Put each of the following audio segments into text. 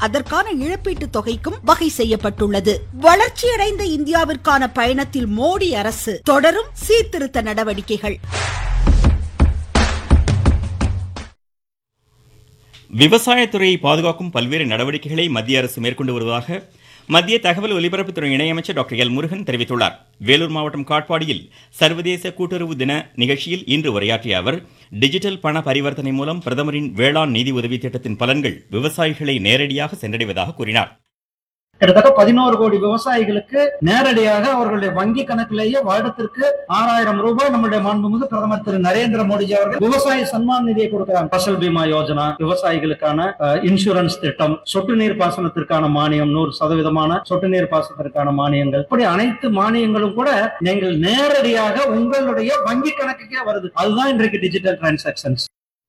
அதற்கான இழப்பீட்டுத் தொகைக்கும் வகை செய்யப்பட்டுள்ளது வளர்ச்சியடைந்த இந்தியாவிற்கான பயணத்தில் மோடி அரசு தொடரும் சீர்திருத்த நடவடிக்கைகள் விவசாயத்துறையை பாதுகாக்கும் பல்வேறு நடவடிக்கைகளை மத்திய அரசு மேற்கொண்டு வருவதாக மத்திய தகவல் ஒலிபரப்புத்துறை இணையமைச்சர் டாக்டர் எல் முருகன் தெரிவித்துள்ளார் வேலூர் மாவட்டம் காட்பாடியில் சர்வதேச கூட்டுறவு தின நிகழ்ச்சியில் இன்று உரையாற்றிய அவர் டிஜிட்டல் பண பரிவர்த்தனை மூலம் பிரதமரின் வேளாண் நிதி உதவி திட்டத்தின் பலன்கள் விவசாயிகளை நேரடியாக சென்றடைவதாக கூறினார் கிட்டத்தட்ட பதினோரு கோடி விவசாயிகளுக்கு நேரடியாக அவர்களுடைய வங்கி கணக்கிலேயே வருடத்திற்கு ஆறாயிரம் ரூபாய் நம்முடைய மாண்புமிகு பிரதமர் திரு நரேந்திர மோடிஜி அவர்கள் விவசாய சன்மான் நிதியை கொடுக்கிறாங்க பசல் பீமா யோஜனா விவசாயிகளுக்கான அஹ், இன்சூரன்ஸ் திட்டம் சொட்டு நீர் பாசனத்திற்கான மானியம் நூறு சதவீதமான சொட்டு நீர் பாசனத்திற்கான மானியங்கள் இப்படி அனைத்து மானியங்களும் கூட நீங்கள் நேரடியாக உங்களுடைய வங்கி கணக்குக்கே வருது அதுதான் இன்றைக்கு டிஜிட்டல் டிரான்சாக்சன்ஸ்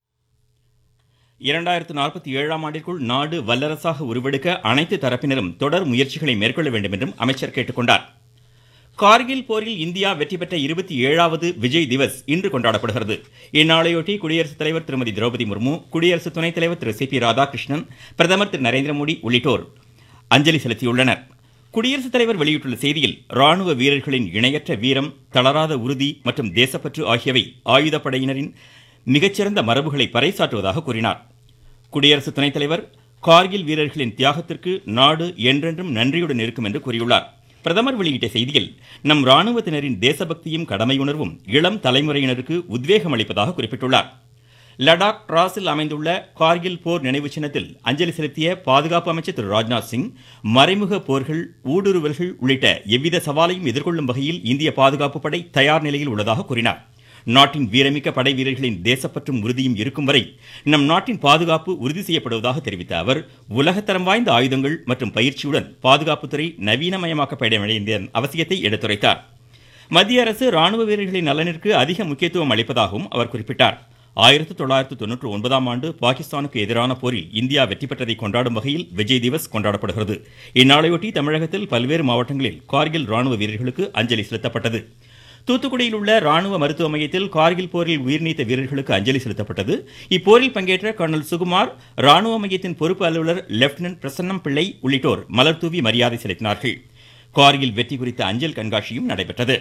இரண்டாயிரத்து நாற்பத்தி ஏழாம் ஆண்டிற்குள் நாடு வல்லரசாக உருவெடுக்க அனைத்து தரப்பினரும் தொடர் முயற்சிகளை மேற்கொள்ள வேண்டும் என்றும் அமைச்சர் கேட்டுக்கொண்டார் கார்கில் போரில் இந்தியா வெற்றி பெற்ற இருபத்தி ஏழாவது விஜய் திவஸ் இன்று கொண்டாடப்படுகிறது இந்நாளையொட்டி குடியரசுத் தலைவர் திருமதி திரௌபதி முர்மு குடியரசு துணைத் தலைவர் திரு சி பி ராதாகிருஷ்ணன் பிரதமர் திரு நரேந்திர மோடி உள்ளிட்டோர் அஞ்சலி செலுத்தியுள்ளனர் குடியரசுத் தலைவர் வெளியிட்டுள்ள செய்தியில் ராணுவ வீரர்களின் இணையற்ற வீரம் தளராத உறுதி மற்றும் தேசப்பற்று ஆகியவை ஆயுதப்படையினரின் மிகச்சிறந்த மரபுகளை பறைசாற்றுவதாக கூறினார் குடியரசு துணைத் தலைவர் கார்கில் வீரர்களின் தியாகத்திற்கு நாடு என்றென்றும் நன்றியுடன் இருக்கும் என்று கூறியுள்ளார் பிரதமர் வெளியிட்ட செய்தியில் நம் ராணுவத்தினரின் தேசபக்தியும் கடமையுணர்வும் இளம் தலைமுறையினருக்கு உத்வேகம் அளிப்பதாக குறிப்பிட்டுள்ளார் லடாக் டிராஸில் அமைந்துள்ள கார்கில் போர் நினைவு சின்னத்தில் அஞ்சலி செலுத்திய பாதுகாப்பு அமைச்சர் திரு ராஜ்நாத் சிங் மறைமுக போர்கள் ஊடுருவல்கள் உள்ளிட்ட எவ்வித சவாலையும் எதிர்கொள்ளும் வகையில் இந்திய பாதுகாப்பு படை தயார் நிலையில் உள்ளதாக கூறினார் நாட்டின் வீரமிக்க படை வீரர்களின் தேசப்பற்றும் உறுதியும் இருக்கும் வரை நம் நாட்டின் பாதுகாப்பு உறுதி செய்யப்படுவதாக தெரிவித்த அவர் உலகத்தரம் வாய்ந்த ஆயுதங்கள் மற்றும் பயிற்சியுடன் பாதுகாப்புத்துறை நவீனமயமாக்கப்பட வேண்டிய அவசியத்தை எடுத்துரைத்தார் மத்திய அரசு ராணுவ வீரர்களின் நலனிற்கு அதிக முக்கியத்துவம் அளிப்பதாகவும் அவர் குறிப்பிட்டார் ஆயிரத்தி தொள்ளாயிரத்து தொன்னூற்றி ஒன்பதாம் ஆண்டு பாகிஸ்தானுக்கு எதிரான போரில் இந்தியா வெற்றி பெற்றதை கொண்டாடும் வகையில் விஜய் திவஸ் கொண்டாடப்படுகிறது இந்நாளையொட்டி தமிழகத்தில் பல்வேறு மாவட்டங்களில் கார்கில் ராணுவ வீரர்களுக்கு அஞ்சலி செலுத்தப்பட்டது தூத்துக்குடியில் உள்ள ராணுவ மருத்துவ மையத்தில் கார்கில் போரில் உயிர்நீத்த வீரர்களுக்கு அஞ்சலி செலுத்தப்பட்டது இப்போரில் பங்கேற்ற கர்னல் சுகுமார் ராணுவ மையத்தின் பொறுப்பு அலுவலர் லெப்டினன்ட் பிரசன்னம் பிள்ளை உள்ளிட்டோர் மலர்தூவி மரியாதை செலுத்தினார்கள் கார்கில் வெற்றி குறித்த அஞ்சல் கண்காட்சியும் நடைபெற்றது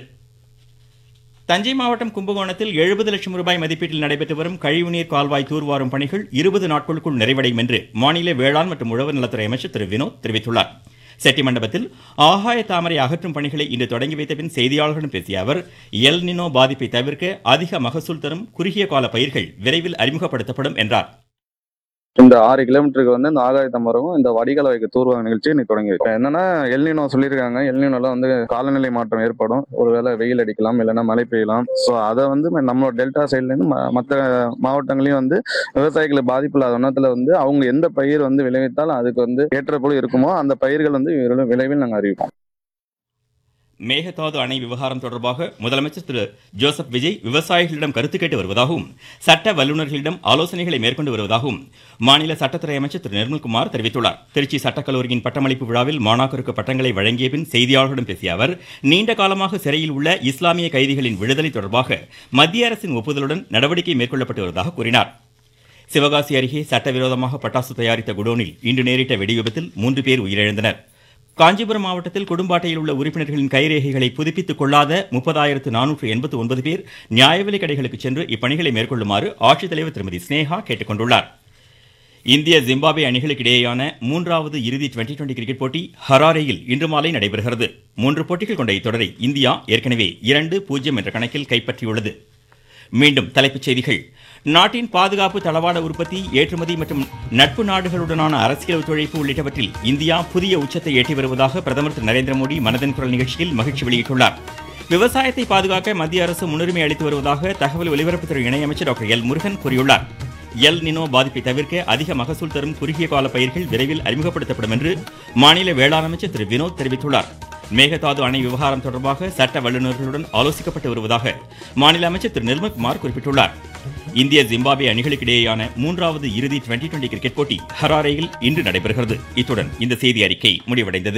தஞ்சை மாவட்டம் கும்பகோணத்தில் எழுபது லட்சம் ரூபாய் மதிப்பீட்டில் நடைபெற்று வரும் கழிவுநீர் கால்வாய் தூர்வாரும் பணிகள் இருபது நாட்களுக்குள் நிறைவடையும் என்று மாநில வேளாண் மற்றும் உழவர் நலத்துறை அமைச்சர் திரு வினோத் தெரிவித்துள்ளார் செட்டி மண்டபத்தில் ஆகாய தாமரை அகற்றும் பணிகளை இன்று தொடங்கி வைத்த பின் செய்தியாளர்களிடம் பேசிய அவர் எல் நினோ பாதிப்பை தவிர்க்க அதிக மகசூல் தரும் குறுகிய கால பயிர்கள் விரைவில் அறிமுகப்படுத்தப்படும் என்றார் இந்த ஆறு கிலோமீட்டருக்கு வந்து இந்த ஆகாயத்த மரமும் இந்த வடிகால் வைக்க தூர்வாங்க நிகழ்ச்சி இன்னைக்கு தொடங்கி வைக்கும் என்னன்னா எல்னினோ சொல்லியிருக்காங்க எல்னினோல வந்து காலநிலை மாற்றம் ஏற்படும் ஒருவேளை வெயில் அடிக்கலாம் இல்லைன்னா மழை பெய்யலாம் ஸோ அதை வந்து நம்மளோட டெல்டா சைட்லேருந்து மற்ற மாவட்டங்களையும் வந்து விவசாயிகளுக்கு பாதிப்பு இல்லாத வண்ணத்தில் வந்து அவங்க எந்த பயிர் வந்து விளைவித்தாலும் அதுக்கு வந்து ஏற்ற போல இருக்குமோ அந்த பயிர்கள் வந்து விரைவில் விரைவில் நாங்கள் அறிவிப்போம் மேகதாது அணை விவகாரம் தொடர்பாக முதலமைச்சர் திரு ஜோசப் விஜய் விவசாயிகளிடம் கருத்து கேட்டு வருவதாகவும் சட்ட வல்லுநர்களிடம் ஆலோசனைகளை மேற்கொண்டு வருவதாகவும் மாநில சட்டத்துறை அமைச்சர் திரு நிர்மல்குமார் தெரிவித்துள்ளார் திருச்சி சட்டக்கல்லூரியின் பட்டமளிப்பு விழாவில் மாணாக்கருக்கு பட்டங்களை வழங்கிய பின் செய்தியாளர்களிடம் பேசிய அவர் நீண்ட காலமாக சிறையில் உள்ள இஸ்லாமிய கைதிகளின் விடுதலை தொடர்பாக மத்திய அரசின் ஒப்புதலுடன் நடவடிக்கை மேற்கொள்ளப்பட்டு வருவதாக கூறினார் சிவகாசி அருகே சட்டவிரோதமாக பட்டாசு தயாரித்த குடோனில் இன்று நேரிட்ட வெடிவிபத்தில் மூன்று பேர் உயிரிழந்தனர் காஞ்சிபுரம் மாவட்டத்தில் குடும்பாட்டையில் உள்ள உறுப்பினர்களின் கைரேகைகளை புதுப்பித்துக் கொள்ளாத முப்பதாயிரத்து நானூற்று எண்பத்து ஒன்பது பேர் நியாய விலைக் கடைகளுக்கு சென்று இப்பணிகளை மேற்கொள்ளுமாறு ஆட்சித்தலைவர் திருமதி ஸ்னேகா கேட்டுக்கொண்டுள்ளார் இந்திய ஜிம்பாப்வே அணிகளுக்கு இடையேயான மூன்றாவது இறுதி டுவெண்டி டுவெண்டி கிரிக்கெட் போட்டி ஹராரேயில் இன்று மாலை நடைபெறுகிறது மூன்று போட்டிகள் கொண்ட இத்தொடரை இந்தியா ஏற்கனவே இரண்டு பூஜ்ஜியம் என்ற கணக்கில் கைப்பற்றியுள்ளது மீண்டும் தலைப்புச் செய்திகள் நாட்டின் பாதுகாப்பு தளவாட உற்பத்தி ஏற்றுமதி மற்றும் நட்பு நாடுகளுடனான அரசியல் ஒத்துழைப்பு உள்ளிட்டவற்றில் இந்தியா புதிய உச்சத்தை எட்டி வருவதாக பிரதமர் திரு நரேந்திர மோடி மனதின் குரல் நிகழ்ச்சியில் மகிழ்ச்சி வெளியிட்டுள்ளார் விவசாயத்தை பாதுகாக்க மத்திய அரசு முன்னுரிமை அளித்து வருவதாக தகவல் ஒலிபரப்புத்துறை இணையமைச்சர் டாக்டர் எல் முருகன் கூறியுள்ளார் எல் நினோ பாதிப்பை தவிர்க்க அதிக மகசூல் தரும் குறுகிய கால பயிர்கள் விரைவில் அறிமுகப்படுத்தப்படும் என்று மாநில வேளாண் அமைச்சர் திரு வினோத் தெரிவித்துள்ளார் மேகதாது அணை விவகாரம் தொடர்பாக சட்ட வல்லுநர்களுடன் ஆலோசிக்கப்பட்டு வருவதாக மாநில அமைச்சர் திரு நிர்மல்குமார் குறிப்பிட்டுள்ளார் இந்திய ஜிம்பாப்வே அணிகளுக்கு இடையேயான மூன்றாவது இறுதி டுவெண்டி டுவெண்டி கிரிக்கெட் போட்டி ஹராரேயில் இன்று நடைபெறுகிறது இத்துடன் இந்த செய்தி அறிக்கை முடிவடைந்தது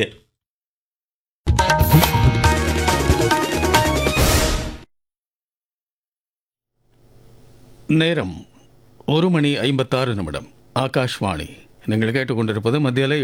நேரம் ஒரு மணி ஐம்பத்தாறு நிமிடம் ஆகாஷ்வாணி நீங்கள் கேட்டுக்கொண்டிருப்பது மத்தியில்